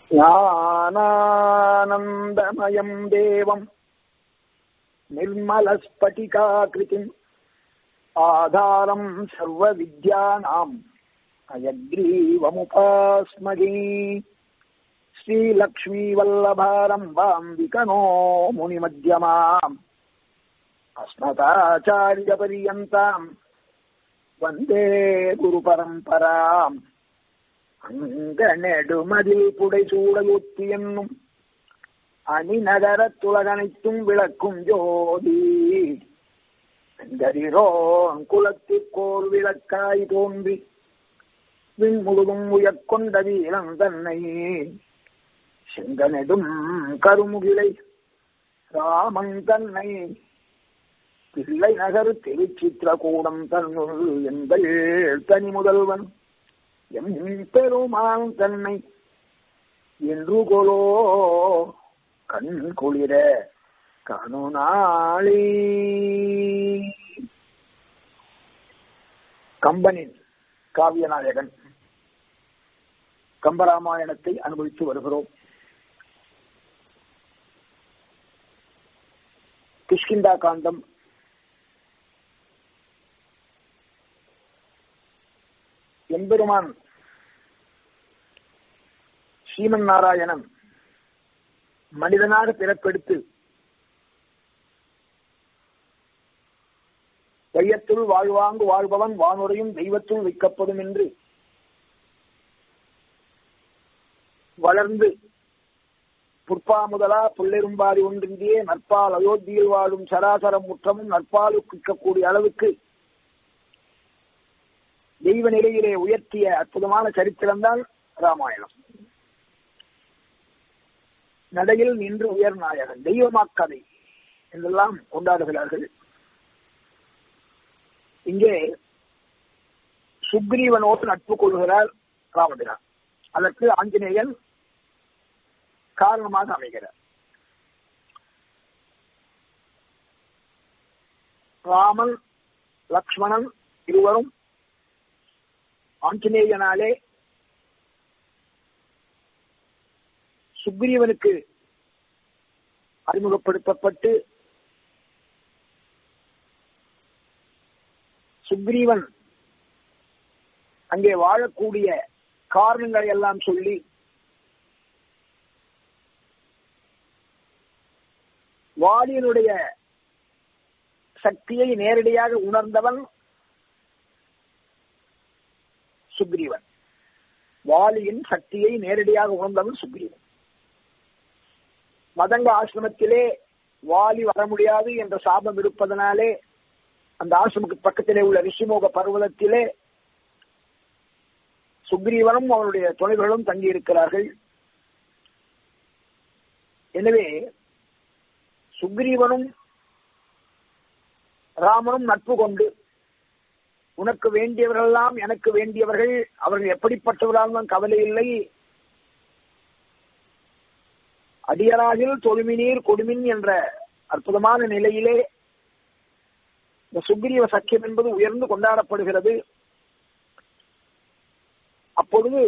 ஞானானந்தமயம் தேவம் निर्मलस्फटिकाकृतिम् आधारम् सर्वविद्यानाम् अयग्रीवमुपास्महे श्रीलक्ष्मीवल्लभारम्भाम् विकनो मुनिमध्यमाम् अस्मदाचार्यपर्यन्ताम् वन्दे குருபரம்பராம் அங்க நெடுமதில் புடைசூடையொத்தி என்னும் அணிநகரத் துலகனைத்தும் விளக்கும் ஜோதி வெங்கரிரோன் குலத்திற்கோர் விளக்காய் தோன்றி விண் முழுதும் உயர்கொண்ட வீரன் தன்னை செங்கனெடும் கருமுகிலை ராமன் தன்னை பிள்ளை நகர் திருச்சித்திரகூடம் தன்னுள் எங்கள் தனி முதல்வன் எம் பெருமான் தன்னை என்று கொலோ கண் குளிர கணுநாளி கம்பனின் காவியநாயகன் கம்பராமாயணத்தை அனுபவித்து வருகிறோம் கிஷ்கிந்தா காண்டம் எம்பெருமான் ஸ்ரீமன் நாராயணன் மனிதனாக பிறப்பெடுத்து வையத்துள் வாழ்வாங்கு வாழ்பவன் வானுரையும் தெய்வத்துள் வைக்கப்படும் என்று வளர்ந்து புற்பா முதலா புல்லெரும்பாடி ஒன்றின்றே நற்பால் அயோத்தியில் வாழும் சராசரம் முற்றமும் நற்பாலுக்கு இருக்கக்கூடிய அளவுக்கு தெய்வ நிலையிலே உயர்த்திய அற்புதமான சரித்திரம்தான் ராமாயணம் நடையில் நின்று உயர் நாயகன் தெய்வமாக்கதை என்றெல்லாம் கொண்டாடுகிறார்கள் இங்கே சுக்ரீவனோடு நட்பு கொள்கிறார் ராமபிரான் அதற்கு ஆஞ்சநேயன் காரணமாக அமைகிறார் ராமன் லக்ஷ்மணன் இருவரும் ஆஞ்சநேயனாலே சுக்ரீவனுக்கு அறிமுகப்படுத்தப்பட்டு சுக்ரீவன் அங்கே வாழக்கூடிய காரணங்களை எல்லாம் சொல்லி வாலியனுடைய சக்தியை நேரடியாக உணர்ந்தவன் சுக்ரீவன் வாலியின் சக்தியை நேரடியாக உணர்ந்தவன் சுக்ரீவன் மதங்க ஆசிரமத்திலே வாலி வர முடியாது என்ற சாபம் இருப்பதனாலே அந்த ஆசிரமுக்கு பக்கத்திலே உள்ள ரிஷிமோக பர்வதத்திலே சுக்ரீவனும் அவனுடைய துணைகளும் தங்கியிருக்கிறார்கள் எனவே சுக்ரீவனும் ராமனும் நட்பு கொண்டு உனக்கு வேண்டியவர்களெல்லாம் எனக்கு வேண்டியவர்கள் அவர்கள் எப்படிப்பட்டவர்களாலும் கவலை இல்லை அடியராகில் தொழுமினீர் கொடுமின் என்ற அற்புதமான நிலையிலே இந்த சுக்ரீவ சக்கியம் என்பது உயர்ந்து கொண்டாடப்படுகிறது அப்பொழுது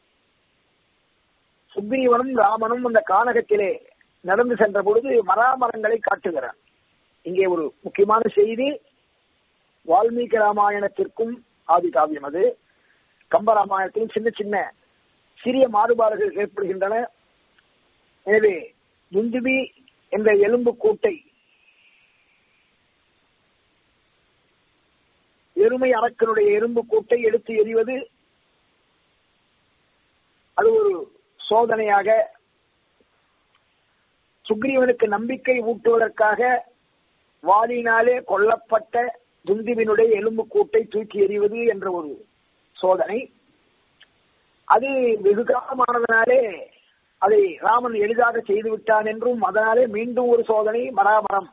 சுக்ரீவனும் ராமனும் அந்த கானகத்திலே நடந்து சென்ற பொழுது மராமரங்களை காட்டுகிறார் இங்கே ஒரு முக்கியமான செய்தி வால்மீகி ராமாயணத்திற்கும் ஆதி காவியம் அது கம்ப ராமாயணத்திலும் சின்ன சின்ன சிறிய மாறுபாடுகள் ஏற்படுகின்றன எனவே துந்துபி என்ற எலும்பு கூட்டை எருமை அரக்கனுடைய எறும்பு கூட்டை எடுத்து எறிவது அது ஒரு சோதனையாக சுக்ரீவனுக்கு நம்பிக்கை ஊட்டுவதற்காக வாலினாலே கொல்லப்பட்ட துந்துவினுடைய எலும்பு கூட்டை தூக்கி எறிவது என்ற ஒரு சோதனை அது வெகு காலமானதனாலே அதை ராமன் எளிதாக செய்து விட்டான் என்றும் அதனாலே மீண்டும் ஒரு சோதனை மராமரம்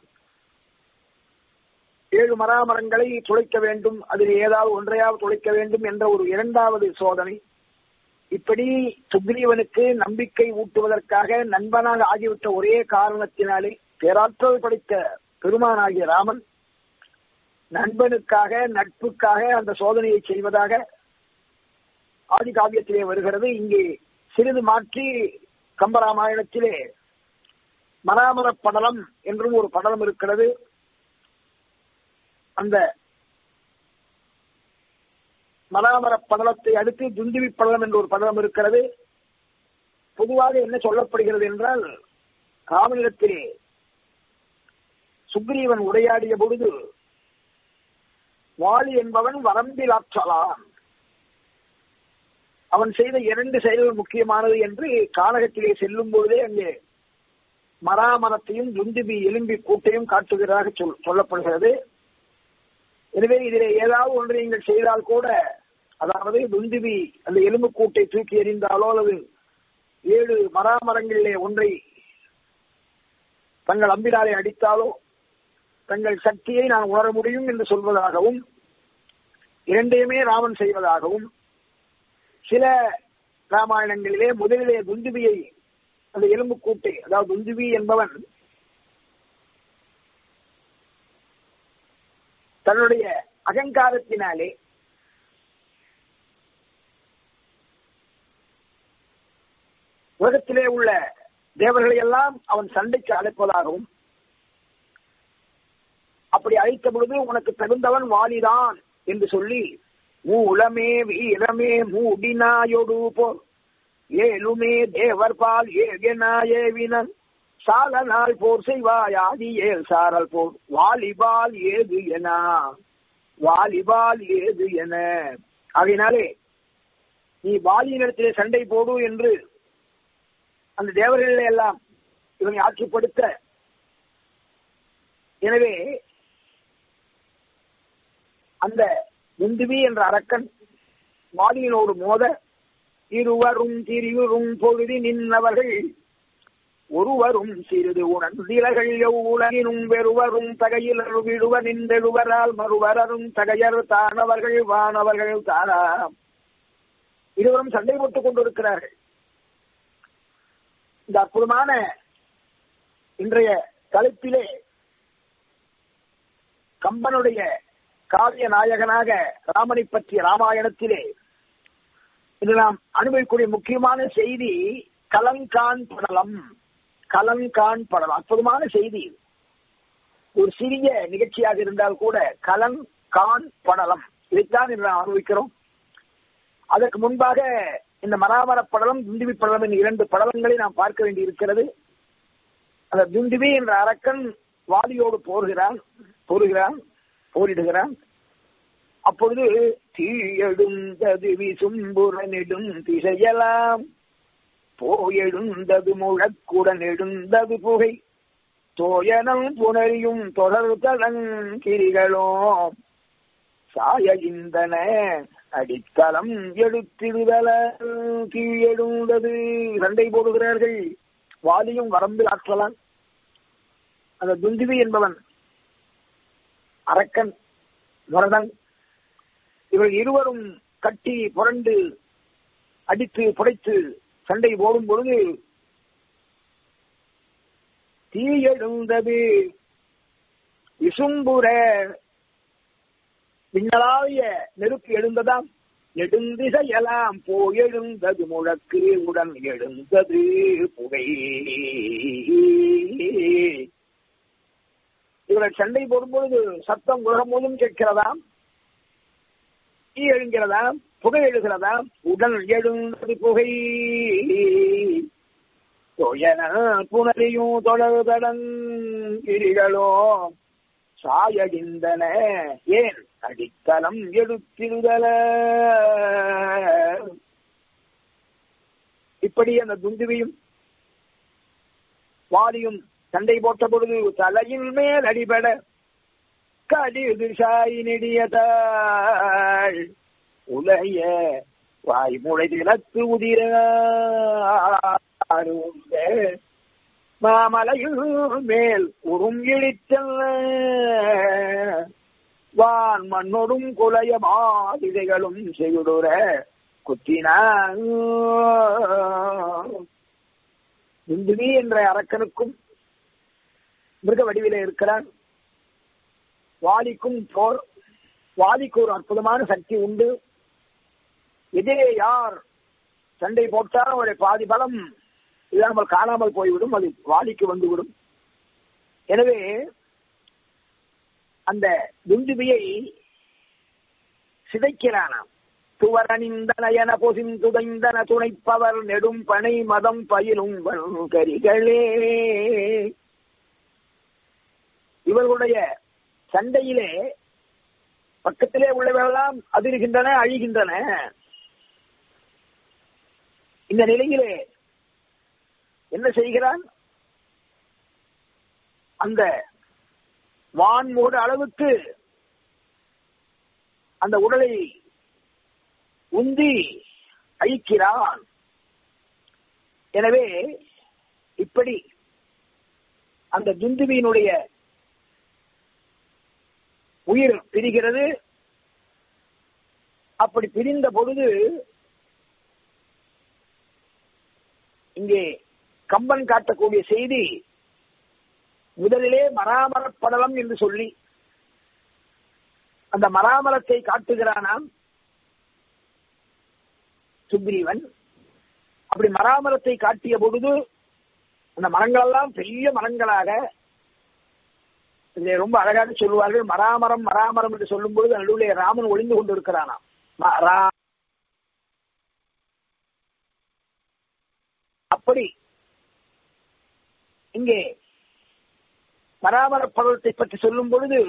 ஏழு மராமரங்களை துளைக்க வேண்டும் அதில் ஏதாவது ஒன்றையாவது துளைக்க வேண்டும் என்ற ஒரு இரண்டாவது சோதனை இப்படி சுக்ரீவனுக்கு நம்பிக்கை ஊட்டுவதற்காக நண்பனாக ஆகிவிட்ட ஒரே காரணத்தினாலே பேராற்றல் படைத்த பெருமானாகிய ராமன் நண்பனுக்காக நட்புக்காக அந்த சோதனையை செய்வதாக ஆதி காவியத்திலே வருகிறது இங்கே சிறிது மாற்றி கம்பராமாயணத்திலே மராமர படலம் என்றும் ஒரு படலம் இருக்கிறது அந்த மராமர படலத்தை அடுத்து துந்துவி படலம் என்ற ஒரு படலம் இருக்கிறது பொதுவாக என்ன சொல்லப்படுகிறது என்றால் ராமனிடத்திலே சுக்ரீவன் உரையாடிய பொழுது வாலி என்பவன் வரம்பில் ஆற்றலாம் அவன் செய்த இரண்டு செயல்கள் முக்கியமானது என்று கானகத்திலே செல்லும் பொழுதே அங்கே மராமரத்தையும் துந்துபி எலும்பி கூட்டையும் காட்டுகிறதாக சொல் சொல்லப்படுகிறது எனவே இதிலே ஏதாவது ஒன்று நீங்கள் செய்தால் கூட அதாவது துந்துபி அந்த எலும்பு கூட்டை தூக்கி எறிந்தாலோ அல்லது ஏழு மராமரங்களிலே ஒன்றை தங்கள் அம்பினாலே அடித்தாலோ தங்கள் சக்தியை நான் உணர முடியும் என்று சொல்வதாகவும் இரண்டையுமே ராமன் செய்வதாகவும் சில ராமாயணங்களிலே முதலிலே துந்துபியை அந்த எலும்பு கூட்டை அதாவது துந்துபி என்பவன் தன்னுடைய அகங்காரத்தினாலே உலகத்திலே உள்ள தேவர்களை எல்லாம் அவன் சண்டைக்கு அழைப்பதாகவும் அப்படி அழைத்த பொழுது உனக்கு தகுந்தவன் வாலிதான் என்று சொல்லி மூலமே வீரமே மூடினாயொடு போல் ஏழுமே தேவர் பால் ஏகனாயேவினன் சால நாள் போர் செய்வாய் ஆதி ஏல் சாரல் போர் வாலிபால் ஏது என வாலிபால் ஏது என ஆகையினாலே நீ வாலியினிடத்திலே சண்டை போடு என்று அந்த தேவர்களை எல்லாம் இவனை ஆட்சிப்படுத்த எனவே அந்த முந்துவி என்ற அரக்கன் வாலியினோடு மோத இருவரும் திரியுறும் பொழுதி நின்றவர்கள் ஒருவரும் சிறிது உணர்ந்திலகள் உலகினும் வெறுவரும் தகையில் விடுவ நின்றெழுவரால் மறுவரரும் தகையர் தானவர்கள் வானவர்கள் தானா இருவரும் சண்டை போட்டுக் கொண்டிருக்கிறார்கள் இந்த அற்புதமான இன்றைய தலைப்பிலே கம்பனுடைய காவிய நாயகனாக ராமனை பற்றிய ராமாயணத்திலே இன்று நாம் அனுபவிக்கூடிய முக்கியமான செய்தி கலங்கான் படலம் கலங்கான் படலம் அற்புதமான செய்தி ஒரு சிறிய நிகழ்ச்சியாக இருந்தால் கூட கலன் கான் படலம் இதைத்தான் இன்று நாம் அனுபவிக்கிறோம் அதற்கு முன்பாக இந்த மராமர படலம் துந்துவி படலம் என்ற இரண்டு படலங்களை நாம் பார்க்க வேண்டி இருக்கிறது அந்த துந்துவி என்ற அரக்கன் வாலியோடு போர்கிறான் போருகிறான் போரிடுகிறான் அப்பொழுது தீயெழுந்தது விசும்புற நெடும் திசையலாம் போயெழுந்தது முழக்குடன் எழுந்தது புகை தோயனம் புனரியும் தொடர் தளங்கிரிகளோ சாய இந்தன அடித்தளம் எடுத்திடுதல கீழெழுந்தது சண்டை போடுகிறார்கள் வாலியும் வரம்பில் ஆற்றலாம் அந்த துந்துவி என்பவன் அரக்கன் வரதன் இவர்கள் இருவரும் கட்டி புரண்டு அடித்து புடைத்து சண்டை போடும் பொழுது தீ எழுந்தது விசும்புற விண்ணலாவிய நெருப்பு எழுந்ததாம் நெடுந்திசையெல்லாம் போயெழுந்தது முழக்கு உடன் எழுந்தது புகை இவர்கள் சண்டை போடும்பொழுது சத்தம் உலகம் முழுவதும் கேட்கிறதாம் தீ எழுகிறதாம் புகை எழுகிறதாம் உடல் எழுந்தது புகை புனரியும் தொடர்தடன் கிரிகளோ சாயடிந்தன ஏன் அடித்தளம் எடுத்திருதல இப்படி அந்த துந்துவியும் வாலியும் சண்டை போட்ட பொழுது தலையின் மேல் அடிபட கடிது சாய் நெடியதாள் உலைய வாய்முளை திலத்து உதிர மாமலையில் மேல் உறும் இழித்தல்ல வான் மண்ணொடும் குலைய மாதிதைகளும் செய்யுடுற குத்தினான் இந்துவி என்ற அரக்கனுக்கும் மிருக வடிவில இருக்கிறான் வாலிக்கும் போர் வாலிக்கு ஒரு அற்புதமான சக்தி உண்டு எதிரே யார் சண்டை போட்டால் அவருடைய பாதி பலம் இல்லாமல் காணாமல் போய்விடும் அது வாலிக்கு வந்துவிடும் எனவே அந்த துந்துபியை சிதைக்கிறானாம் துவரணிந்தன என பொசிந்துதைந்தன துணைப்பவர் நெடும் பனை மதம் பயிலும் கரிகளே இவர்களுடைய சண்டையிலே பக்கத்திலே உள்ளவர்களெல்லாம் அதிர்கின்றன அழிகின்றன இந்த நிலையிலே என்ன செய்கிறான் அந்த வான்மோடு அளவுக்கு அந்த உடலை உந்தி அழிக்கிறான் எனவே இப்படி அந்த துந்துவியினுடைய உயிர் பிரிகிறது அப்படி பிரிந்த பொழுது இங்கே கம்பன் காட்டக்கூடிய செய்தி முதலிலே மராமரப்படலம் என்று சொல்லி அந்த மராமரத்தை காட்டுகிறானாம் சுக்ரீவன் அப்படி மராமரத்தை காட்டிய பொழுது அந்த மரங்கள் எல்லாம் பெரிய மரங்களாக இதை ரொம்ப அழகாக சொல்லுவார்கள் மராமரம் மராமரம் என்று சொல்லும் பொழுது நடுவிலே ராமன் ஒளிந்து கொண்டிருக்கிறானாம் அப்படி இங்கே மராமர பருவத்தை பற்றி சொல்லும் பொழுது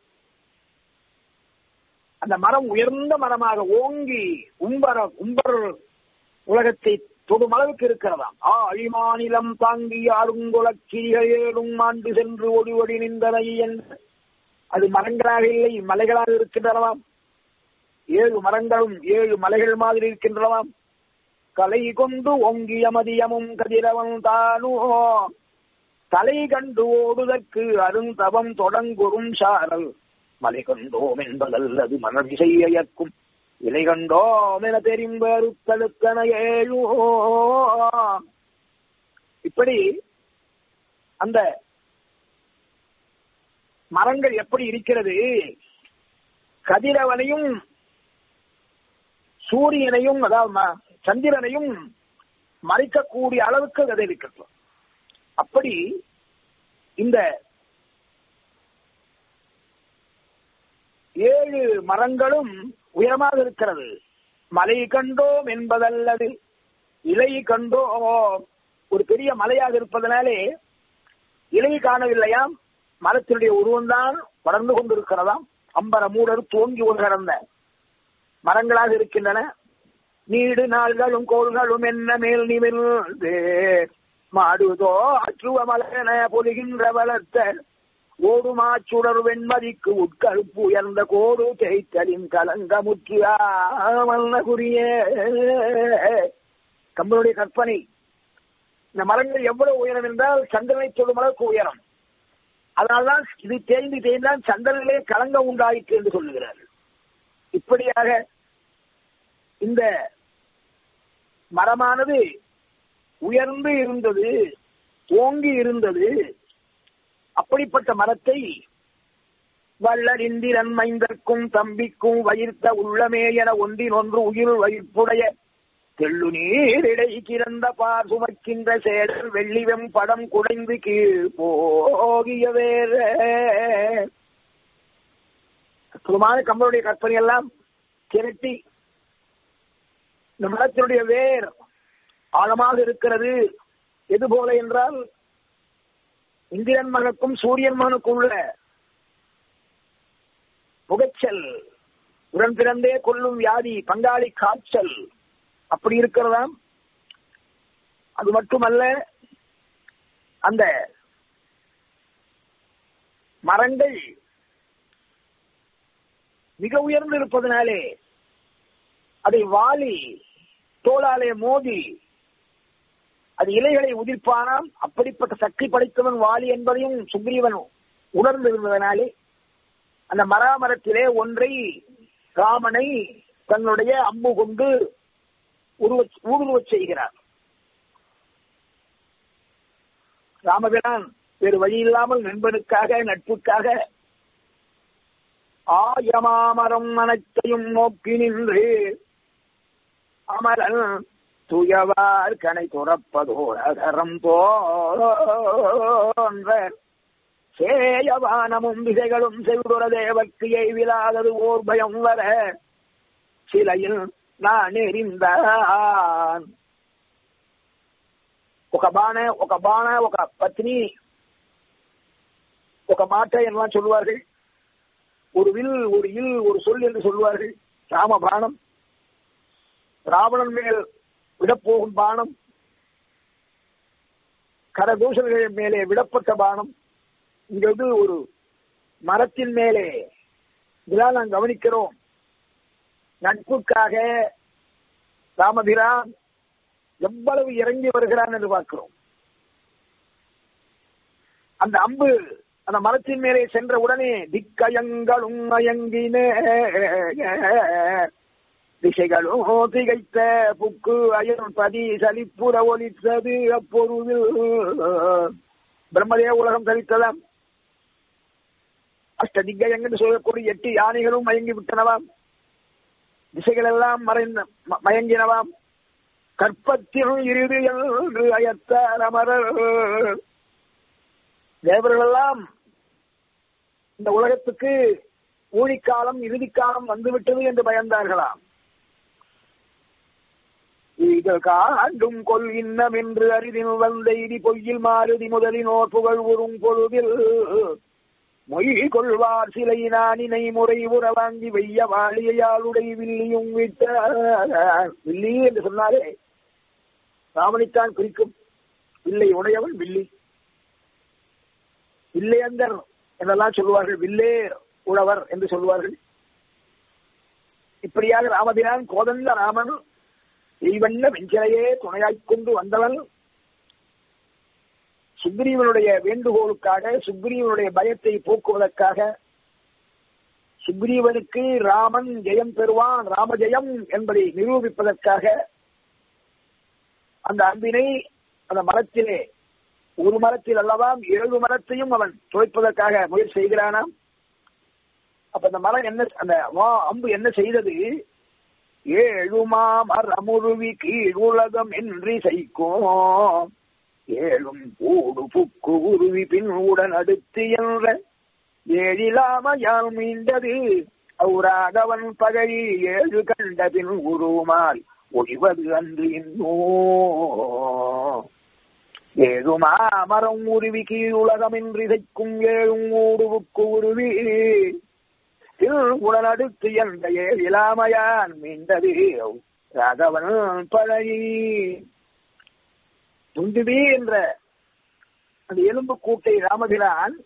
அந்த மரம் உயர்ந்த மரமாக ஓங்கி உம்பர உம்பர் உலகத்தை தொடும் அளவுக்கு இருக்கிறதாம் ஆ அழிமாநிலம் தாங்கி ஆறுங்குலக்கிரிகள் ஏழும் ஆண்டு சென்று ஒடி ஒடி நின்றனை என்று அது மரங்களாக இல்லை மலைகளாக இருக்கின்றனவாம் ஏழு மரங்களும் ஏழு மலைகள் மாதிரி இருக்கின்றனவாம் கலை கொண்டு ஒங்கிய மதியமும் கதிரவன் தானோ தலை கண்டு ஓடுதற்கு அருந்தவம் தொடங்குறும் சாரல் மலை கண்டோம் என்பதல்லது மனதிசையக்கும் இலை கண்டோம் என தெரிம்பருத்தலுக்கன ஏழோ இப்படி அந்த மரங்கள் எப்படி இருக்கிறது கதிரவனையும் சூரியனையும் அதாவது சந்திரனையும் மறைக்கக்கூடிய அளவுக்கு அது இருக்கிறது அப்படி இந்த ஏழு மரங்களும் உயரமாக இருக்கிறது மலை கண்டோம் என்பதல்லது இலை கண்டோம் ஒரு பெரிய மலையாக இருப்பதனாலே இலை காணவில்லையாம் மரத்தினுடைய உருவம்தான் வளர்ந்து கொண்டிருக்கிறதாம் அம்பர மூடர் தோங்கி ஒரு கடந்த மரங்களாக இருக்கின்றன நீடு நாள்களும் கோள்களும் என்ன மேல் நிமிர்ந்து மாடுதோ அற்றுவ மலன பொலிகின்ற வளர்த்த ஓடுமாச்சுடர் வெண்மதிக்கு உட்கருப்பு உயர்ந்த கோடு தேய்த்தலின் கலங்கமுற்றியாமல்ன குறிய கம்பனுடைய கற்பனை இந்த மரங்கள் எவ்வளவு உயரம் என்றால் சந்திரனை தொடும் அளவுக்கு உயரம் அதனால்தான் இது தேய்ந்து தேய்ந்தான் சந்திரனிலே கலங்க உண்டாயிற்று என்று சொல்லுகிறார் இப்படியாக இந்த மரமானது உயர்ந்து இருந்தது ஓங்கி இருந்தது அப்படிப்பட்ட மரத்தை வள்ளரிந்திரன் மைந்தர்க்கும் தம்பிக்கும் வயிர்த்த உள்ளமே என ஒன்றின் ஒன்று உயிர் வயிற்புடைய தெள்ளு நீரிடை கிடந்த பார் சுமக்கின்ற சேடல் வெள்ளிவெம் படம் குடைந்து கீழ் போகிய வேற அற்புதமான கம்பனுடைய கற்பனை எல்லாம் திரட்டி இந்த மரத்தினுடைய வேர் ஆழமாக இருக்கிறது எது போல என்றால் இந்திரன் மகனுக்கும் சூரியன் மகனுக்கும் உள்ள புகைச்சல் உடன் பிறந்தே கொள்ளும் வியாதி பங்காளி காய்ச்சல் அப்படி இருக்கிறதாம் அது மட்டுமல்ல அந்த மரங்கள் மிக உயர்ந்து இருப்பதனாலே அதை வாலி தோளாலே மோதி அது இலைகளை உதிர்ப்பானாம் அப்படிப்பட்ட சக்தி படைத்தவன் வாலி என்பதையும் சுக்ரீவன் உணர்ந்திருந்ததனாலே அந்த மராமரத்திலே ஒன்றை ராமனை தன்னுடைய அம்பு கொண்டு உருவ ஊடுருவச் செய்கிறார் ராமபிரான் வேறு வழி இல்லாமல் நண்பனுக்காக நட்புக்காக ஆயமாமரம் அனைத்தையும் நோக்கி நின்று அமரன் துயவார் கனை துறப்பதோர் அகரம் போன்ற சேயவானமும் திசைகளும் செல்துர தேவக்கியை விழாதது ஓர் பயம் வர சிலையில் நான் எறிந்தான் ఒక బాణ ఒక బాణ ఒక పత్ని ఒక మాట எல்லாம் சொல்லுவார்கள் ஒரு வில் ஒரு இல் ஒரு சொல் என்று சொல்லுவார்கள் ராம பானம் ராவணன் மேல் விடப்போகும் பானம் கரதூஷல்கள் மேலே விடப்பட்ட பானம் இங்கு ஒரு மரத்தின் மேலே இதெல்லாம் நாம் கவனிக்கிறோம் நட்புக்காக ராமபிரான் எவ்வளவு இறங்கி வருகிறான் என்று பார்க்கிறோம் அந்த அம்பு அந்த மரத்தின் மேலே சென்ற உடனே திக்கயங்களும் அயங்கின திசைகளும் திகைத்த புக்கு அயன் பதி சலிப்புற ஒலித்தது அப்பொழுது பிரம்மதேவ உலகம் சலித்ததாம் அஷ்ட திக்கயங்கள் சொல்லக்கூடிய எட்டு யானைகளும் மயங்கி விட்டனவாம் திசைகள் எல்லாம் மறைந்த மயங்கினவாம் கற்பத்தில் இறுதி என்று அயத்தார் அமரர் தேவர்களெல்லாம் இந்த உலகத்துக்கு ஊழிக்காலம் இறுதிக்காலம் வந்துவிட்டது என்று பயந்தார்களாம் இது காண்டும் கொல் இன்னம் என்று அரிதின் வந்த இடி பொய்யில் மாறுதி முதலினோர் புகழ் உறும் பொழுதில் மொய் கொள்வார் சிலை நானினை முறை உற வாங்கி வெய்ய வாழியாளுடைய வில்லியும் விட்ட வில்லி என்று சொன்னாலே ராமனைத்தான் குறிக்கும் வில்லை உடையவன் வில்லி வில்லையந்தர் என்றெல்லாம் சொல்லுவார்கள் வில்லே உழவர் என்று சொல்லுவார்கள் இப்படியாக ராமபிரான் கோதந்த ராமன் தெய்வண்ண வெஞ்சிலையே துணையாய்க் கொண்டு வந்தவன் சுக்ரீவனுடைய வேண்டுகோளுக்காக சுக்ரீவனுடைய பயத்தை போக்குவதற்காக சுக்ரீவனுக்கு ராமன் ஜெயம் பெறுவான் ராமஜெயம் என்பதை நிரூபிப்பதற்காக அந்த அன்பினை அந்த மரத்திலே ஒரு மரத்தில் அல்லவாம் ஏழு மரத்தையும் அவன் துளைப்பதற்காக முயற்சி செய்கிறானாம் அப்ப அந்த மரம் என்ன அந்த வா அம்பு என்ன செய்தது ஏழுமாம் அறமுருவி கீழ் உலகம் என்று சைக்கும் ஏழும் கூடு புக்கு உருவி பின் உடன் அடுத்து என்ற ஏழிலாமையால் மீண்டது அவுராகவன் பகழி ஏழு கண்ட பின் உருமால் ஒழிவது அன்று இன்னோ ஏழுமா மரம் உருவி கீழ் உலகமின்றி சைக்கும் ஏழும் ஊடுவுக்கு உருவி உடன் அடுத்து என்ற ஏழிலாமையான் மீண்டது ராகவன் பழகி துந்துவி என்ற அந்த எலும்பு கூட்டை ராமபிரான்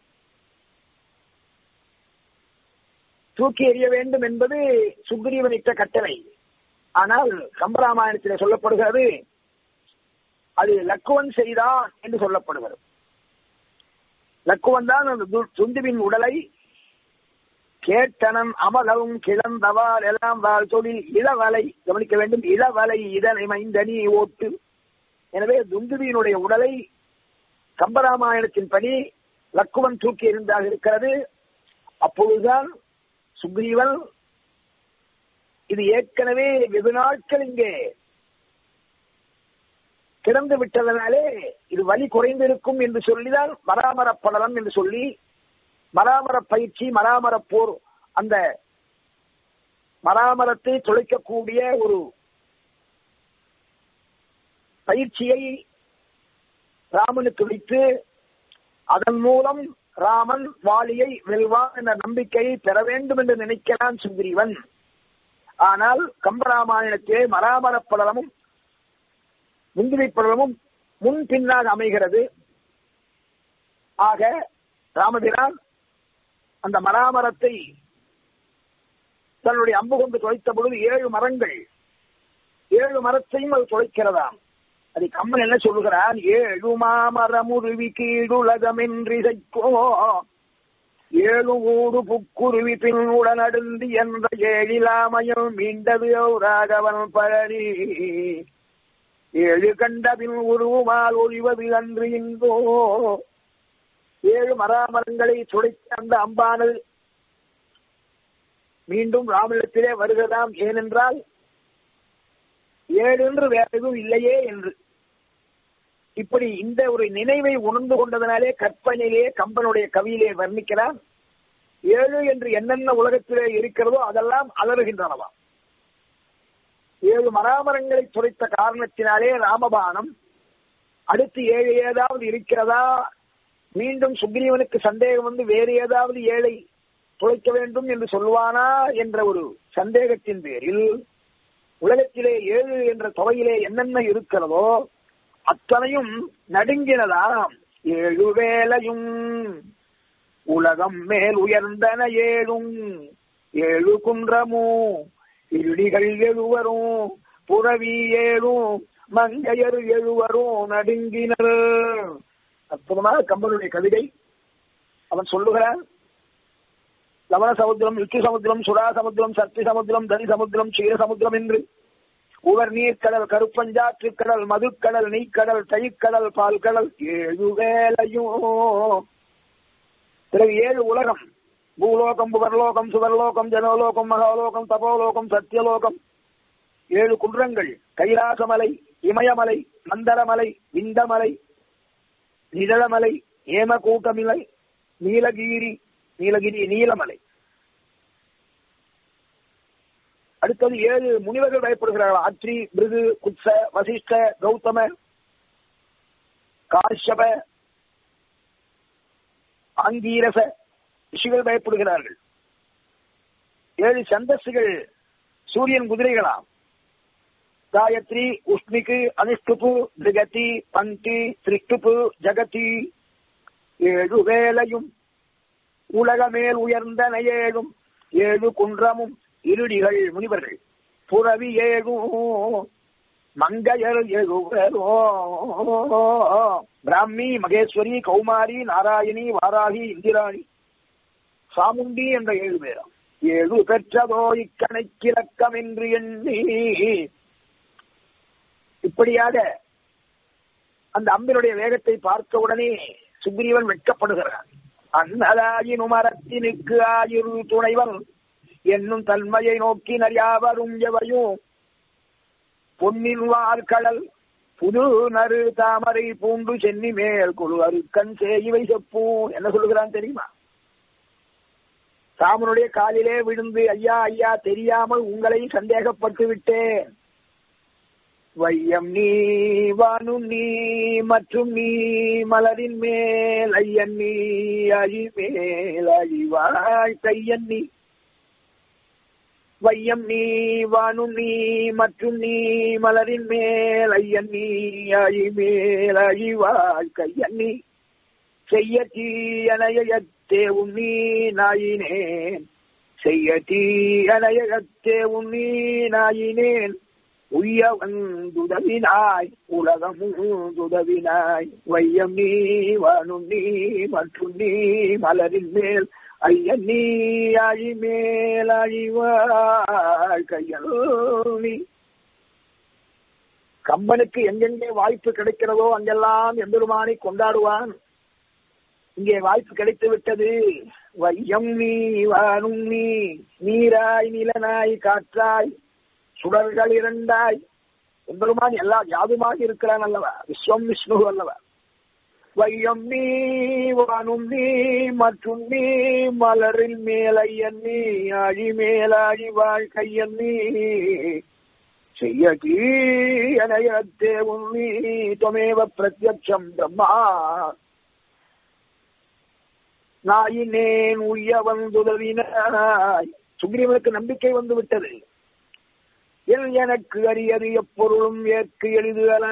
தூக்கி எறிய வேண்டும் என்பது சுக்ரீவனிட்ட கட்டளை ஆனால் கம்பராமாயணத்தில் சொல்லப்படுகிறது அது லக்குவன் செய்தான் என்று சொல்லப்படுகிறது லக்குவன் தான் அந்த துந்துவின் உடலை கேட்டனன் அமலவும் கிளந்தவால் எல்லாம் வாழ் தொழில் இளவலை கவனிக்க வேண்டும் இளவலை இதனை மைந்தனி ஓட்டு எனவே துந்துவியினுடைய உடலை கம்பராமாயணத்தின் படி லக்குவன் தூக்கி இருந்தாக இருக்கிறது அப்பொழுதுதான் சுக்ரீவன் இது ஏற்கனவே வெகு நாட்கள் இங்கே கிடந்து விட்டதனாலே இது வலி குறைந்திருக்கும் என்று சொல்லிதான் மராமர படலம் என்று சொல்லி மராமர பயிற்சி மராமர போர் அந்த மராமரத்தை துளைக்கக்கூடிய ஒரு பயிற்சியை ராமனுக்கு வைத்து அதன் மூலம் ராமன் வாலியை வெல்வான் என்ற நம்பிக்கையை பெற வேண்டும் என்று நினைக்கிறான் சுக்ரீவன் ஆனால் கம்பராமாயணத்திலே மராமர படலமும் முந்திரி படலமும் முன் பின்னாக அமைகிறது ஆக ராமபிரான் அந்த மராமரத்தை தன்னுடைய அம்பு கொண்டு தொலைத்த பொழுது ஏழு மரங்கள் ஏழு மரத்தையும் அது தொலைக்கிறதாம் அதை கம்மன் என்ன சொல்லுகிறான் ஏழு மாமரமுருவி கீழுலகமின்றி சைக்கோ ஏழு ஊடு புக்குருவி பின்னுடன் அடுந்து என்ற ஏழிலாமையும் மீண்டது ராகவன் பழனி ஏழு கண்டபின் உருவுமால் ஒழிவது அன்று இன்றோ ஏழு மராமரங்களை துடைத்த அந்த அம்பானது மீண்டும் ராமனிடத்திலே வருகிறதாம் ஏனென்றால் ஏழு என்று வேற எதுவும் இல்லையே என்று இப்படி இந்த ஒரு நினைவை உணர்ந்து கொண்டதனாலே கற்பனையிலே கம்பனுடைய கவியிலே வர்ணிக்கிறார் ஏழு என்று என்னென்ன உலகத்திலே இருக்கிறதோ அதெல்லாம் அலறுகின்றனவா ஏழு மராமரங்களை துரைத்த காரணத்தினாலே ராமபானம் அடுத்து ஏழு ஏதாவது இருக்கிறதா மீண்டும் சுக்ரீவனுக்கு சந்தேகம் வந்து வேறு ஏதாவது ஏழை துளைக்க வேண்டும் என்று சொல்வானா என்ற ஒரு சந்தேகத்தின் பேரில் உலகத்திலே ஏழு என்ற தொகையிலே என்னென்ன இருக்கிறதோ அத்தனையும் நடுங்கினதாம் ஏழு வேலையும் உலகம் மேல் உயர்ந்தன ஏழும் ஏழு குன்றமும் இருடிகள் எழுவரும் புறவி ஏழும் மங்கையர் எழுவரும் நடுங்கினர் அற்புதமாக கம்பனுடைய கவிதை அவன் சொல்லுகிறான் லவண சமுத்திரம் யுத்தி சமுத்திரம் சுடா சமுத்திரம் சக்தி சமுத்திரம் தனி சமுத்திரம் சீர சமுத்திரம் என்று உவர் நீர்க்கடல் கருப்பஞ்சாற்றுக்கடல் மதுக்கடல் நெய்க்கடல் தயிர்க்கடல் பால் கடல் ஏழு வேலையும் பிறகு ஏழு உலகம் பூலோகம் புகர்லோகம் சுவர்லோகம் ஜனோலோகம் மகாலோகம் தபோலோகம் சத்தியலோகம் ஏழு குன்றங்கள் கைலாசமலை இமயமலை மந்தரமலை விந்தமலை நிழலமலை ஏமகூட்டமிலை நீலகிரி நீலகிரி நீலமலை அடுத்தது ஏழு முனிவர்கள் பயப்படுகிறார்கள் அத்ரி பிருகு குத்ச வசிஷ்ட கௌதம காஷ்யப ஆங்கீரச ரிஷிகள் பயப்படுகிறார்கள் ஏழு சந்தஸ்கள் சூரியன் குதிரைகளாம் காயத்ரி உஷ்ணிக்கு அனுஷ்டுப்பு திருகதி பந்தி திருஷ்டுப்பு ஜகதி ஏழு வேலையும் உலகமேல் உயர்ந்தன ஏழும் ஏழு குன்றமும் இருடிகள் முனிவர்கள் புறவி ஏழும் மங்கையர் எழுவரோ பிராமி மகேஸ்வரி கௌமாரி நாராயணி வாராகி இந்திராணி சாமுண்டி என்ற ஏழு பேரம் ஏழு பெற்றதோ இக்கணக்கிலக்கம் என்று எண்ணி இப்படியாக அந்த அம்பினுடைய வேகத்தை பார்த்த உடனே சுக்ரீவன் வெட்கப்படுகிறான் அன்னதாயினும் அறத்தினுக்கு ஆயுர் துணைவன் என்னும் தன்மையை நோக்கி நரியாவரும் எவையும் பொன்னின் வார்கடல் புது நறு தாமரை பூண்டு சென்னி மேல் குழு அருக்கன் சேயிவை செப்பூம் என்ன சொல்லுகிறான் தெரியுமா ராமனுடைய காலிலே விழுந்து ஐயா ஐயா தெரியாமல் உங்களை சந்தேகப்பட்டு விட்டேன் வையம் நீ வானும் நீ மற்றும் நீ மலரின் மேல் ஐயன் நீ அழி மேல் அழிவாய் கையன் நீ வையம் நீ வானும் நீ மற்றும் நீ மலரின் மேல் ஐயன் நீ அழி மேல் அழிவாய் கையன் நீ செய்ய தீயனையத்தே உன்னி நாயினேன் செய்ய தீயனையத்தே உன்னி நாயினேன் உய்ய வந்துதவினாய் உலகமும் துதவினாய் வையம் நீ வானும் நீ மற்றும் நீ மலரின் மேல் ஐயன் நீ அழி மேல் அழிவாய் கையல் நீ கம்பனுக்கு எங்கெங்கே வாய்ப்பு கிடைக்கிறதோ அங்கெல்லாம் எம்பெருமானை கொண்டாடுவான் இங்கே வாய்ப்பு கிடைத்து விட்டது வையம் நீ வானும் நீ நீராய் நிலனாய் காற்றாய் சுடர்கள் இரண்டாய் எம்பெருமான் எல்லா யாதுமாக இருக்கிறான் அல்லவா விஸ்வம் விஷ்ணு அல்லவா வையம் நீ வானும் நீ மற்றும் நீ மலரில் மேலையன் நீ அழி மேலாழி வாழ்க்கையன் நீ செய்ய கீழத்தே உன்னி தொமேவ பிரத்யட்சம் பிரம்மா நாயினேன் உய்ய வந்துதவினாய் சுக்ரீவனுக்கு நம்பிக்கை வந்து விட்டது எல் எனக்கு அறியது எப்பொருளும் ஏற்கு எளிது அல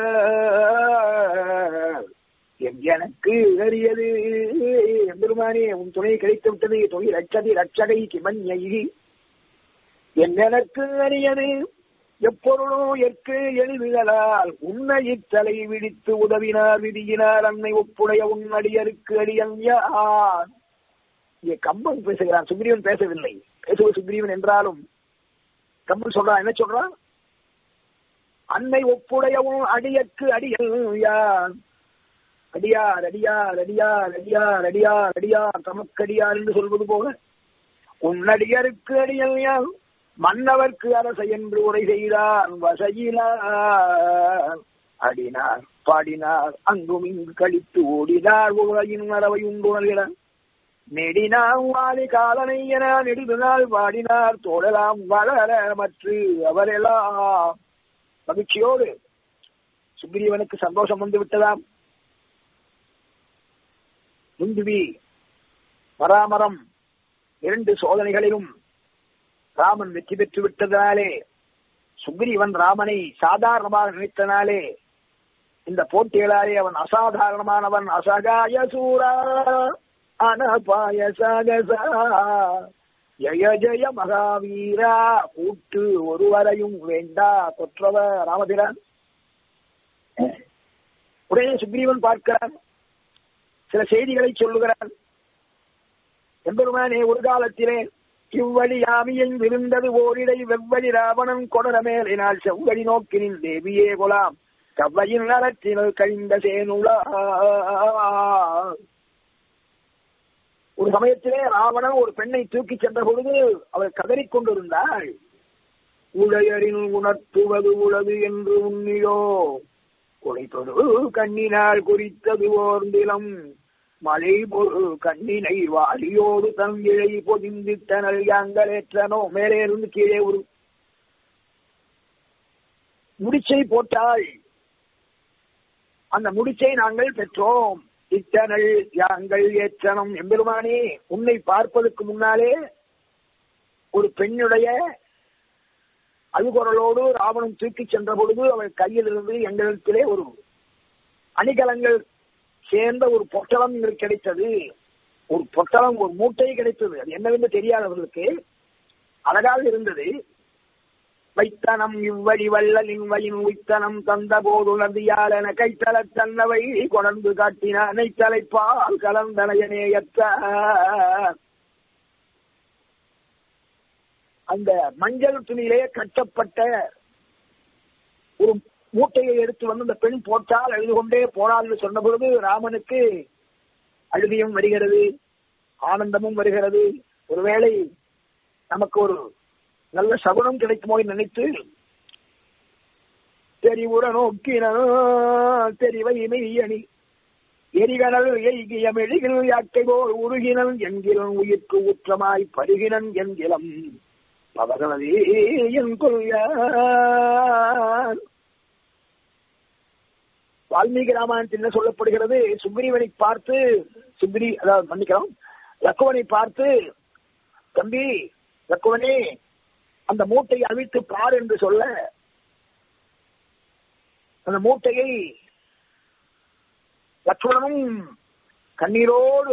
எனக்கு அறியது எம்பெருமானே உன் துணை கிடைத்து விட்டது தொழில் ரட்சதி ரட்சகை கிமன்யை என் எனக்கு அறியது எப்பொருளும் எற்கு எளிதுகளால் உன்னை இத்தலை விடித்து உதவினார் விதியினார் அன்னை ஒப்புடைய உன் அடியருக்கு அடியன் யார் இங்கே கம்பன் பேசுகிறான் சுக்ரீவன் பேசவில்லை பேசுவது சுக்ரீவன் என்றாலும் கம்பன் சொல்றான் என்ன சொல்றான் அன்னை ஒப்புடையவும் அடியற்கு அடியல் யார் அடியார் அடியார் அடியார் அடியார் அடியார் அடியார் தமக்கடியார் என்று சொல்வது போல உன்னடியருக்கு அடியல் யார் மன்னவர்க்கு அரச என்று உரை செய்தார் வசையிலார் அடினார் பாடினார் அங்கும் இங்கு கழித்து ஓடினார் உலகின் மரவை உண்டுணர்கிறார் நெடினாம் வாலி காலனை என நெடுநாள் வாடினார் தோழலாம் வளர மற்ற அவரெல்லாம் மகிழ்ச்சியோடு சுக்ரீவனுக்கு சந்தோஷம் வந்து விட்டதாம் முந்துவி பராமரம் இரண்டு சோதனைகளிலும் ராமன் வெற்றி பெற்று விட்டதனாலே சுக்ரீவன் ராமனை சாதாரணமாக நினைத்தனாலே இந்த போட்டிகளாலே அவன் அசாதாரணமானவன் அசகாய சூரா அனபாய சகசா ஜய ஜய மகாவீரா கூட்டு ஒருவரையும் வேண்டா கொற்றவ ராமபிரான் உடனே சுக்ரீவன் பார்க்கிறான் சில செய்திகளை சொல்லுகிறான் எம்பெருமானே ஒரு காலத்திலே இவ்வழி யாமியின் விருந்தது ஓரிடை வெவ்வழி ராவணன் கொடர மேலினால் செவ்வழி நோக்கினின் தேவியே கொலாம் கவ்வையின் நலத்தினல் கழிந்த சேனுலா ஒரு சமயத்திலே ராவணன் ஒரு பெண்ணை தூக்கி சென்ற பொழுது அவர் கதறிக் கொண்டிருந்தாள் உடையரின் உணர்த்துவது உளது என்று உன்னிலோ குறைப்பது கண்ணினால் குறித்தது ஓர்ந்திலம் மழை பொரு கண்ணினை வாலியோடு தன் இழை பொதிந்திட்டனல் யாங்கலேற்றனோ மேலே இருந்து கீழே ஒரு முடிச்சை போட்டாள் அந்த முடிச்சை நாங்கள் பெற்றோம் இத்தனல் யாங்கள் ஏற்றனம் எம்பெருமானே உன்னை பார்ப்பதற்கு முன்னாலே ஒரு பெண்ணுடைய அழுகுரலோடு ராவணன் தூக்கி சென்ற பொழுது அவள் கையில் இருந்து எங்களிடத்திலே ஒரு அணிகலங்கள் சேர்ந்த ஒரு பொட்டலம் எங்களுக்கு கிடைத்தது ஒரு பொட்டலம் ஒரு மூட்டை கிடைத்தது அது என்னவென்று தெரியாதவர்களுக்கு அழகாக இருந்தது வைத்தனம் இவ்வழி வல்லலின் வயின் உய்த்தனம் தந்த போதுணர்ந்தியாளன கைத்தல தன்னவை கொணர்ந்து காட்டின அனைத்தலைப்பால் கலந்தனையனேயத்த அந்த மஞ்சள் துணியிலே கட்டப்பட்ட ஒரு மூட்டையை எடுத்து வந்து அந்த பெண் போட்டால் அழுது கொண்டே போனாள் சொன்ன பொழுது ராமனுக்கு அழுகையும் வருகிறது ஆனந்தமும் வருகிறது ஒருவேளை நமக்கு ஒரு நல்ல சகுனம் கிடைக்குமோ நினைத்து தெரிவுற நோக்கின தெரிவை மெய்யணி எரிகனல் எய்கிய மெழுகில் யாக்கை போல் உருகினன் என்கிலன் உயிர்க்கு ஊற்றமாய் பருகினன் என்கிலம் பவகவதே என் கொள்யார் வால்மீகி ராமாயணத்தில் என்ன சொல்லப்படுகிறது சுக்ரீவனை பார்த்து சுக்ரி அதாவது மன்னிக்கிறோம் லக்குவனை பார்த்து தம்பி லக்குவனே அந்த மூட்டையை அவிழ்த்து பார் என்று சொல்ல அந்த மூட்டையை லட்சுமணனும் கண்ணீரோடு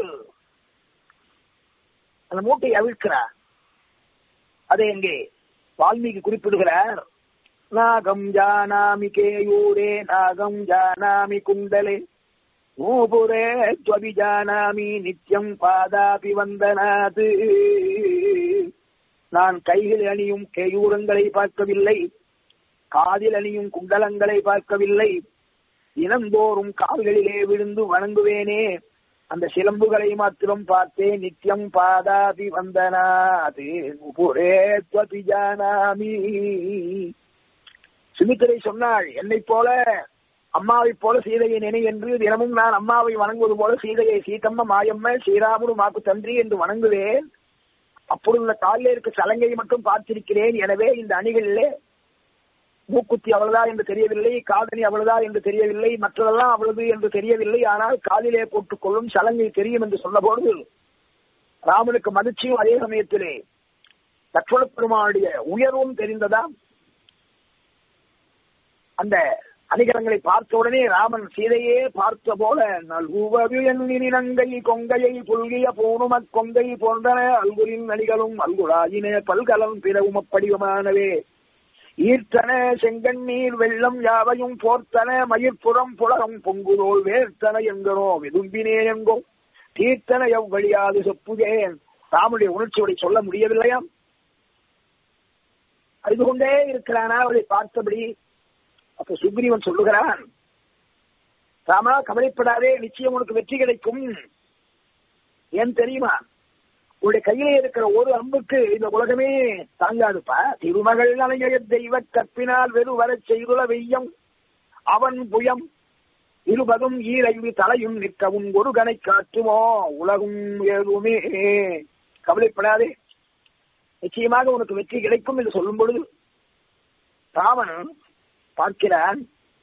அந்த மூட்டையை அவிழ்க்கிறார் அதை எங்கே வால்மீகி குறிப்பிடுகிறார் நாகம் ஜானாமி கேயூரே நாகம் ஜானாமி குண்டலே நூபுரே ஜானாமி நித்யம் பாதாபி வந்தனாது நான் கையில் அணியும் கேயூரங்களை பார்க்கவில்லை காதில் அணியும் குண்டலங்களை பார்க்கவில்லை தினந்தோறும் கால்களிலே விழுந்து வணங்குவேனே அந்த சிலம்புகளை மாத்திரம் பார்த்தேன் நித்தியம் பாதாபி வந்தனாது நுபுரே ஜானாமி சுமித்திரை சொன்னாள் என்னை போல அம்மாவை போல சீதையை நினை என்று தினமும் நான் அம்மாவை வணங்குவது போல சீதையை சீதம்ம மாயம்ம ஸ்ரீராமுடு மாக்கு தன்றி என்று வணங்குவேன் அப்பொழுது இந்த காலில் இருக்க சலங்கையை மட்டும் பார்த்திருக்கிறேன் எனவே இந்த அணிகளிலே மூக்குத்தி அவ்வளவுதா என்று தெரியவில்லை காதணி அவ்வளவுதா என்று தெரியவில்லை மற்றதெல்லாம் அவ்வளவு என்று தெரியவில்லை ஆனால் காலிலே போட்டுக் கொள்ளும் சலங்கை தெரியும் என்று சொன்னபோது ராமனுக்கு மகிழ்ச்சியும் அதே சமயத்திலே லட்சுமண பெருமானுடைய உயர்வும் தெரிந்ததா அந்த அணிகலங்களை பார்த்த உடனே ராமன் சீதையே பார்த்த போல நல்குவது எண்ணினங்கை கொங்கையை புல்கிய போனுமக் கொங்கை போன்றன அல்குலின் அணிகளும் அல்குலாயின பல்கலம் பிறவும் அப்படிவமானவே ஈர்த்தன செங்கண்ணீர் வெள்ளம் யாவையும் போர்த்தன மயிர்ப்புறம் புலகம் பொங்குதோல் வேர்த்தன என்கிறோ விதும்பினே எங்கோ தீர்த்தன எவ்வழியாது செப்புதேன் ராமுடைய உணர்ச்சியோட சொல்ல முடியவில்லையாம் அறிந்து கொண்டே இருக்கிறானா அவளை பார்த்தபடி அப்ப சுக்ரீவன் சொல்லுகிறான் ராமா கவலைப்படாதே நிச்சயம் உனக்கு வெற்றி கிடைக்கும் ஏன் தெரியுமா உடைய கையிலே இருக்கிற ஒரு அம்புக்கு இந்த உலகமே தாங்காதுப்பா திருமகள் அலைய தெய்வ கற்பினால் வெறு வரச் செய்துள்ள வெய்யம் அவன் புயம் இருபதும் ஈரைவி தலையும் நிற்கவும் ஒரு கனை காட்டுமோ உலகும் ஏதுமே கவலைப்படாதே நிச்சயமாக உனக்கு வெற்றி கிடைக்கும் என்று சொல்லும் பொழுது ராமன் பார்க்கிறான்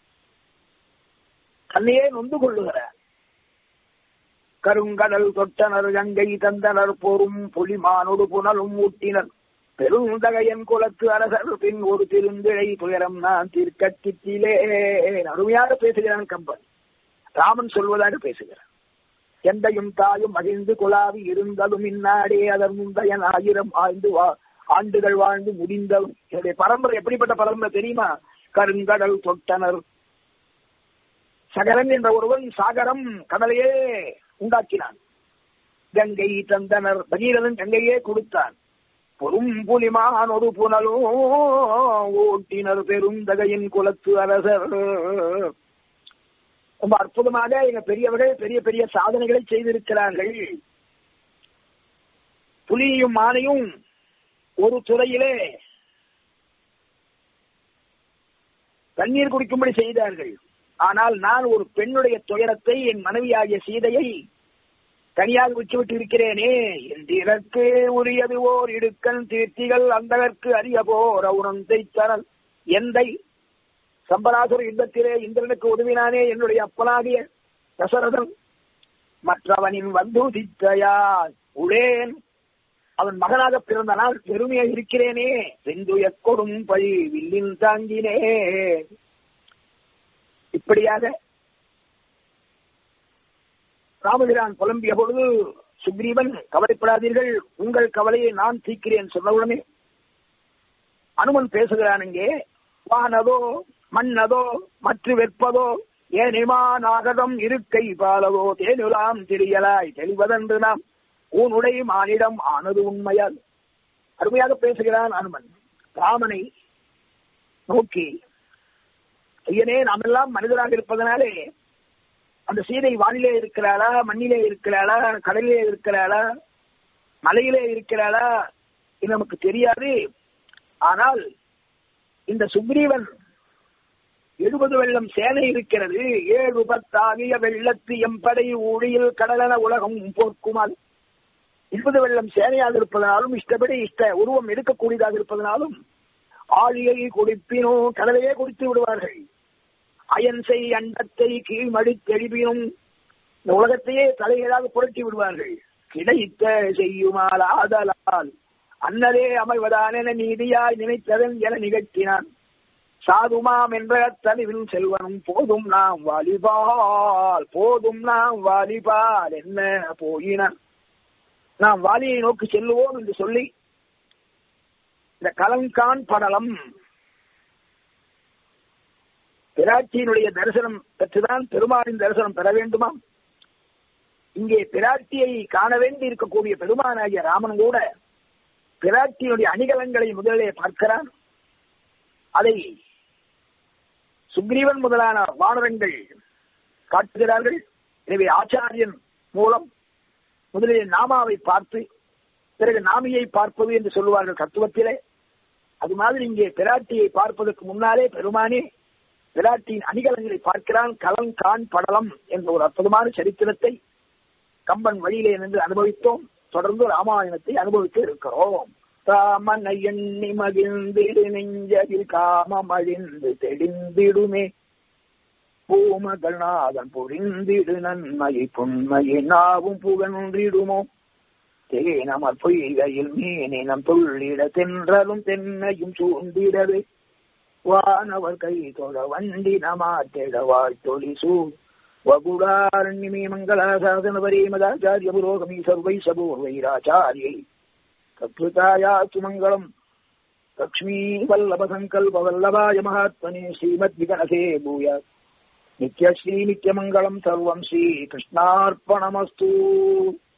தன்னையே நொந்து கொள்ளுகிறார் கருங்கடல் தொட்டனர் கங்கை தந்தனர் போரும் புலிமானொடு புனலும் ஊட்டினர் பெருந்தகையன் குலத்து அரசர் பின் ஒரு திருந்திழை துயரம் நான் தீர்க்கத்திலே அருமையாக பேசுகிறான் கம்பன் ராமன் சொல்வதாக பேசுகிறான் எந்தையும் தாயும் மகிழ்ந்து குழாவி இருந்ததும் இந்நாடே அதன் முந்தையன் ஆயிரம் ஆய்ந்து வா ஆண்டுகள் வாழ்ந்து முடிந்ததும் என்னுடைய பரம்பரை எப்படிப்பட்ட பரம்பரை தெரியுமா கருங்கடல் தொட்டனர் சகரன் என்ற ஒருவன் சாகரம் கடலையே உண்டாக்கினான் கங்கை தந்தனர் பகீரதன் கங்கையே கொடுத்தான் பொறும் புலிமான் ஒரு புனலோ ஓட்டினர் பெருந்தகையின் குலத்து அரசர் ரொம்ப அற்புதமாக எங்க பெரியவர்கள் பெரிய பெரிய சாதனைகளை செய்திருக்கிறார்கள் புலியும் மானையும் ஒரு துறையிலே தண்ணீர் குடிக்கும்படி செய்தார்கள் ஆனால் நான் ஒரு பெண்ணுடைய துயரத்தை என் மனைவியாகிய சீதையை தனியாக விட்டுவிட்டு இருக்கிறேனே என்றிறக்கு உரியது ஓர் இடுக்கல் தீர்த்திகள் அந்தகற்கு அறிய போர் அவுணந்தை தரல் எந்தை சம்பராசுர யுத்தத்திலே இந்திரனுக்கு உதவினானே என்னுடைய அப்பனாகிய தசரதன் மற்றவனின் வந்து தித்தையான் உளேன் அவன் மகனாக பிறந்த நாள் பெருமையாக இருக்கிறேனே வெந்துய கொடும் பழி வில்லின் தாங்கினே இப்படியாக ராமபிரான் புலம்பிய பொழுது சுக்ரீவன் கவலைப்படாதீர்கள் உங்கள் கவலையை நான் தீக்கிறேன் சொன்னவுடனே அனுமன் பேசுகிறான் இங்கே வானதோ மன்னதோ மற்ற வெற்பதோ ஏனிமா நாகதம் இருக்கை பாலதோ தேனுலாம் திரியலாய் தெளிவதென்று நாம் உன்னுடைய மானிடம் ஆனது உண்மையால் அருமையாக பேசுகிறான் அனுமன் ராமனை நோக்கி ஐயனே நாம் எல்லாம் மனிதராக இருப்பதனாலே அந்த சீதை வானிலே இருக்கிறாளா மண்ணிலே இருக்கிறாளா கடலிலே இருக்கிறாளா மலையிலே இருக்கிறாளா இது நமக்கு தெரியாது ஆனால் இந்த சுக்ரீவன் எழுபது வெள்ளம் சேனை இருக்கிறது ஏழு பத்தாகிய வெள்ளத்து எம்படை ஊழியில் கடலன உலகம் போர்க்குமால் இருபது வெள்ளம் சேனையாக இருப்பதனாலும் இஷ்டப்படி இஷ்ட உருவம் எடுக்கக்கூடியதாக இருப்பதனாலும் ஆழியை குடிப்பினோ கடலையே குடித்து விடுவார்கள் அயன்சை அண்டத்தை கீழ்மடி தெளிவினும் இந்த உலகத்தையே தலைகளாக புரட்டி விடுவார்கள் கிடைத்த செய்யுமால் ஆதலால் அன்னதே அமைவதான நீதியாய் நினைத்ததன் என நிகழ்த்தினான் சாதுமாம் என்ற தனிவின் செல்வனும் போதும் நாம் வாலிபால் போதும் நாம் வாலிபால் என்ன போயினான் நாம் வாலியை நோக்கி செல்லுவோம் என்று சொல்லி இந்த கலங்கான் படலம் பிராட்டியினுடைய தரிசனம் பெற்றுதான் பெருமானின் தரிசனம் பெற வேண்டுமா இங்கே பிராட்டியை காண வேண்டி இருக்கக்கூடிய பெருமானாகிய ராமன் கூட பிராட்டியினுடைய அணிகலன்களை முதலிலே பார்க்கிறான் அதை சுக்ரீவன் முதலான வானரங்கள் காட்டுகிறார்கள் எனவே ஆச்சாரியன் மூலம் முதலில் நாமாவை பார்த்து பிறகு நாமியை பார்ப்பது என்று சொல்லுவார்கள் தத்துவத்திலே அது மாதிரி இங்கே பிராட்டியை பார்ப்பதற்கு முன்னாலே பெருமானே பிராட்டியின் அணிகலன்களை பார்க்கிறான் களம் கான் படலம் என்ற ஒரு அற்புதமான சரித்திரத்தை கம்பன் வழியிலே நின்று அனுபவித்தோம் தொடர்ந்து ராமாயணத்தை அனுபவிக்க இருக்கிறோம் ராமனை எண்ணி மகிழ்ந்திடு நெஞ்சதில் காமம் அழிந்து தெளிந்திடுமே பூமகநாதன் புரிந்திடு நன்மையை புண்மையை நாவும் புகன்றிடுமோ தேனமர் பொய்கையில் மீனினம் துள்ளிட தென்றலும் தென்னையும் சூழ்ந்திடவே வானவர் கை தொழ வண்டி நமாத்திட வாழ்த்தொழி சூ வகுடாரண்யமே மங்களாசாசன பரேமதாச்சாரிய புரோகமி சர்வை சபூர்வைராச்சாரியை தத்ருதாயா சுமங்கலம் லக்ஷ்மீ வல்லப சங்கல்ப வல்லபாய மகாத்மனே ஸ்ரீமத் விகனசே பூயாத் நித்யஸ்ரீ நித்யமங்கலம் சர்வம் ஸ்ரீ கிருஷ்ணார்ப்பணமஸ்து